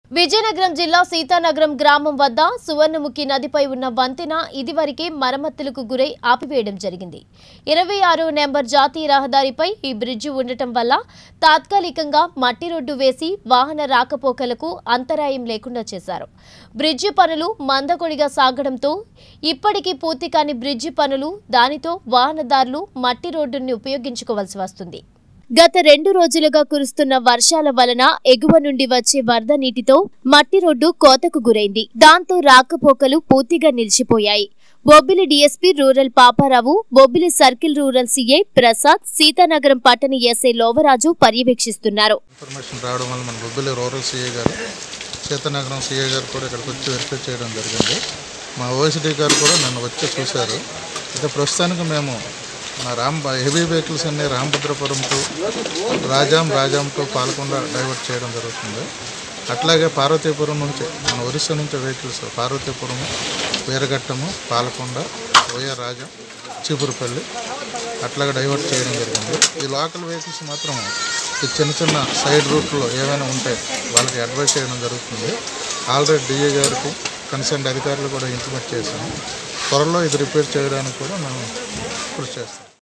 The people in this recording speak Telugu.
విజయనగరం జిల్లా సీతానగరం గ్రామం వద్ద సువర్ణముఖి నదిపై ఉన్న వంతెన ఇదివరకే మరమ్మతులకు గురై ఆపివేయడం జరిగింది ఇరవై ఆరో నెంబర్ జాతీయ రహదారిపై ఈ బ్రిడ్జి ఉండటం వల్ల తాత్కాలికంగా మట్టి రోడ్డు వేసి వాహన రాకపోకలకు అంతరాయం లేకుండా చేశారు బ్రిడ్జి పనులు మందకొడిగా సాగడంతో ఇప్పటికీ పూర్తి కాని బ్రిడ్జి పనులు దానితో వాహనదారులు మట్టి రోడ్డుని ఉపయోగించుకోవాల్సి వస్తుంది గత రెండు రోజులుగా కురుస్తున్న వర్షాల వలన ఎగువ నుండి వచ్చే వరద నీటితో మట్టి రోడ్డు కోతకు గురైంది దాంతో రాకపోకలు పూర్తిగా నిలిచిపోయాయి Bobbili DSP rural Paparao Bobbili circle rural CI Prasad Seethanagaram పట్టణ ఎస్ఐ లోవరాజు పర్యవేక్షిస్తున్నారు ఇన్ఫర్మేషన్ రావడం వల్ల మన బొబ్బిలి రూరల్ సీఏ గారు సీతానగరం సీఏ గారు కూడా ఇక్కడికి వచ్చి వెరిఫై చేయడం జరిగింది మా ఓఎస్డీ గారు కూడా నన్ను వచ్చి చూశారు అయితే ప్రస్తుతానికి మేము మా రామ్ హెవీ వెహికల్స్ అన్ని Ramabhadrapuram to Rajam Rajam to Palakonda divert చేయడం జరుగుతుంది అట్లాగే పార్వతీపురం నుంచి మన ఒరిస్సా నుంచి వెహికల్స్ పార్వతీపురం వీరఘట్టము పాలకొండ ఓయ రాజం చీపురుపల్లి అట్లాగే డైవర్ట్ చేయడం జరిగింది ఈ లోకల్ వెహికల్స్ మాత్రం ఈ చిన్న చిన్న సైడ్ రూట్లో ఏమైనా ఉంటే వాళ్ళకి అడ్వైస్ చేయడం జరుగుతుంది ఆల్రెడీ డిఏ గారికి కన్సర్న్ అధికారులు కూడా ఇంటిమేట్ చేశాము త్వరలో ఇది రిపేర్ చేయడానికి కూడా మేము కృషి చేస్తాం